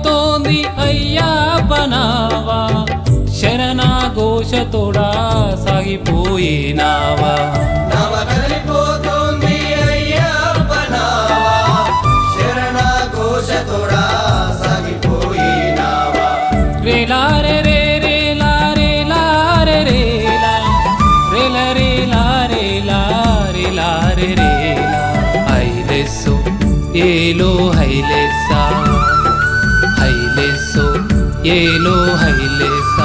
కదలిపోతోంది అయ్యాపనావా శరణా ఘోషతోడా సాగిపోయేనావా నవ కదిలిపోతుంది అయ్యప్ప నావా శరణ ఘోషతోడా సాగిపోయినావా రేలారే రే రేలా రేలారే రేలా రేల రేలా రేలా రేలారే రేలా హైలెస్సో ఏలో హైలెస్సా హైలెస్సో ఏలో హైలెస్సా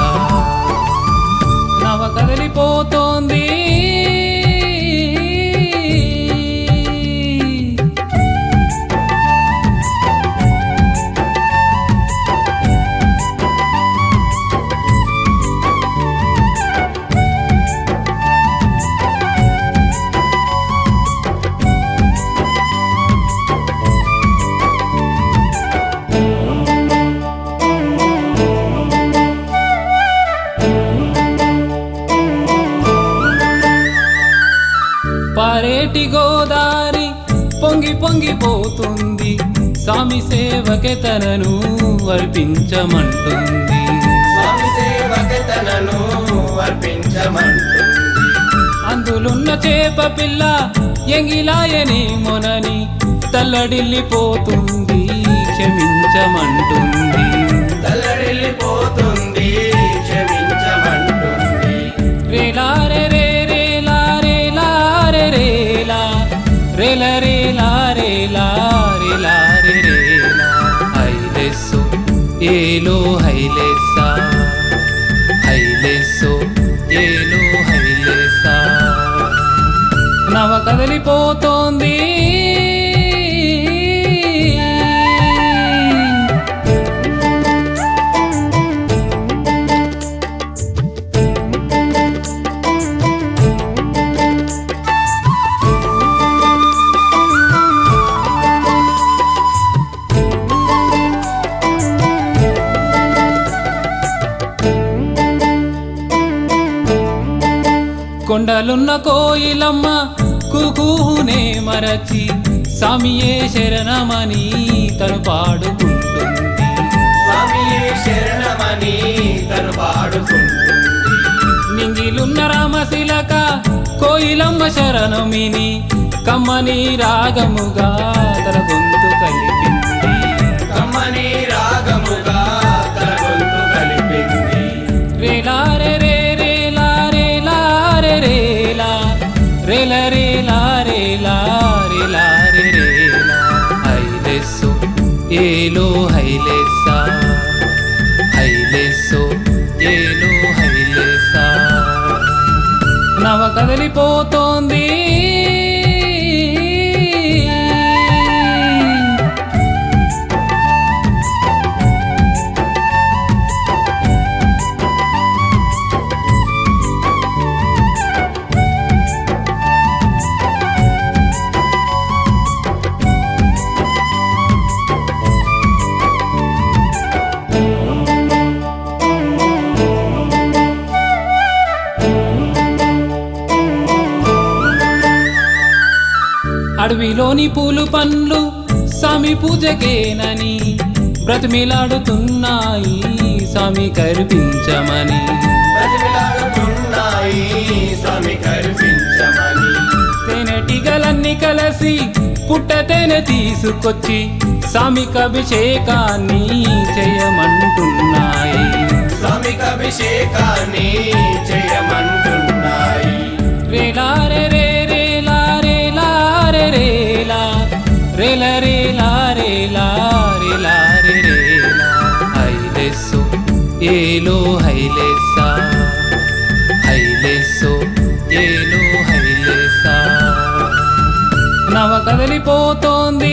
నవ కదిలిపోతోంది పారేటి గోదారి పొంగి పొంగిపోతుంది స్వామి సేవకే తనను అర్పించమంటుంది స్వామి సేవకతనను అర్పించమంటుంది అందులున్న చేప పిల్ల ఎంగిలాయని మొనని తల్లడిల్లిపోతుంది క్షమించమంటుంది తల్లడిల్లిపోతుంది క్షమించమంటుంది రేలారే రే రేలా రేలారే రేలా రేల రేలా రేలా రేలారే రేలా హైలెస్సో ఏలో హైలెస్సా హైలెస్సో ఏలో హైలెస్సా నవ కదలిపోతోంది కొండలున్న కోయిలమ్మ కుకూనే మరచి సామియే శరణమని తను పాడుకుంటుంది స్వామియే శరణమని తను పాడుకుంటుంది నింగిలున్న రామశిలక కోయిలమ్మ శరణమిని కమ్మని రాగముగా తన గొంతు కలిపింది కమ్మని రాగముగా తన గొంతు కలిపింది రేలారే రే రేలా రేలారే రేలా రేల రేలా రేలా రేలారే రేలా హైలెస్సో ఏలో హైలెస్సా హైలెస్సో ఏలో హైలెస్సా నవ కదలిపోతోంది అడవిలోని పూలు పండ్లు స్వామి పూజకేనని బ్రతిమిలాడుతున్నాయి స్వామి కరిపించమని బతిమిలాడుతున్నాయి స్వామి కల్పించమని తేనెటిగలన్నీ కలిసి పుట్ట తేనె తీసుకొచ్చి స్వామికి అభిషేకాన్ని చేయమంటున్నాయి స్వామికి అభిషేకాన్ని చేయమంటున్నాయి రేలారే రే రేలా రేలారే రేలా రేల రేలా రేలా రేలారే రేలా హైలెస్సో ఏలో హైలెస్సా హైలెస్సో ఏలో హైలెస్సా నవ కదలిపోతోంది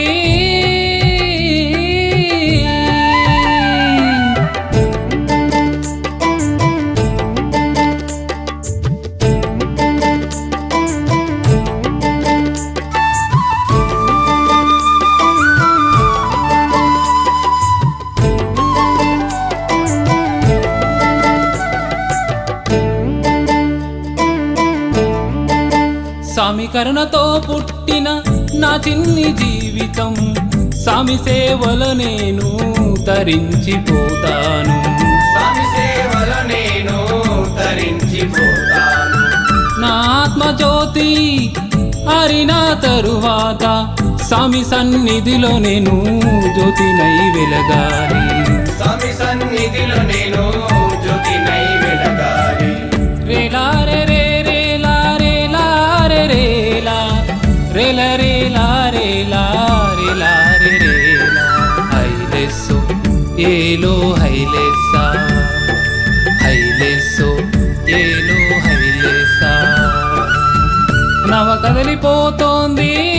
స్వామి కరుణతో పుట్టిన నా చిన్ని జీవితం స్వామి సేవలో నేను తరించిపోతాను స్వామి సేవలో నేను తరించిపోతాను నా ఆత్మజ్యోతి అరిన తరువాత స్వామి సన్నిధిలో నేను జ్యోతినై వెలగాలి స్వామి సన్నిధిలో నేను జ్యోతినై వెలగాలి రేలా రే రే రేలా రేలా రే రేలా రేల రేలా రేలా రేలా రే రేలా హైలెస్సో ఏలో హైలెస్సా హైలెస్సో ఏలో హైలెస్సా నవ కదలిపోతోంది